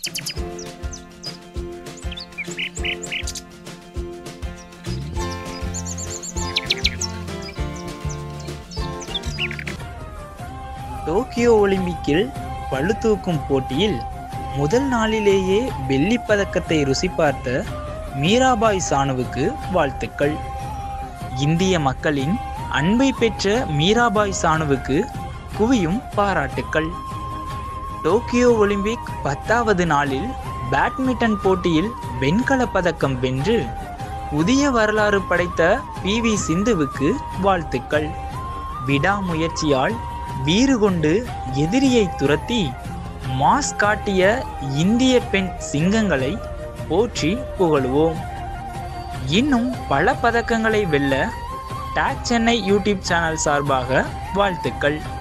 Tokyo ஒலிம்பிக்கில் பளுதூக்கும் போட்டியில் முதல் நாளிலேயே வெள்ளிப் பதக்கத்தை ருசி பார்த்த மீராபாய் சானுவுக்கு வாழ்த்துக்கள் இந்திய மக்களின் அன்பை பெற்ற மீராபாய் சானுவுக்கு குவியும் பாராட்டுக்கள் டோக்கியோ ஒலிம்பிக் பத்தாவது நாளில் பேட்மிண்டன் போட்டியில் வெண்கலப் பதக்கம் வென்று புதிய வரலாறு படைத்த பி வி சிந்துவுக்கு வாழ்த்துக்கள் விடாமுயற்சியால் வீறு கொண்டு எதிரியை துரத்தி மாஸ் காட்டிய இந்திய பெண் சிங்கங்களை போற்றி புகழுவோம் இன்னும் பல பதக்கங்களை வெல்ல டாக் சென்னை யூடியூப் சேனல் சார்பாக வாழ்த்துக்கள்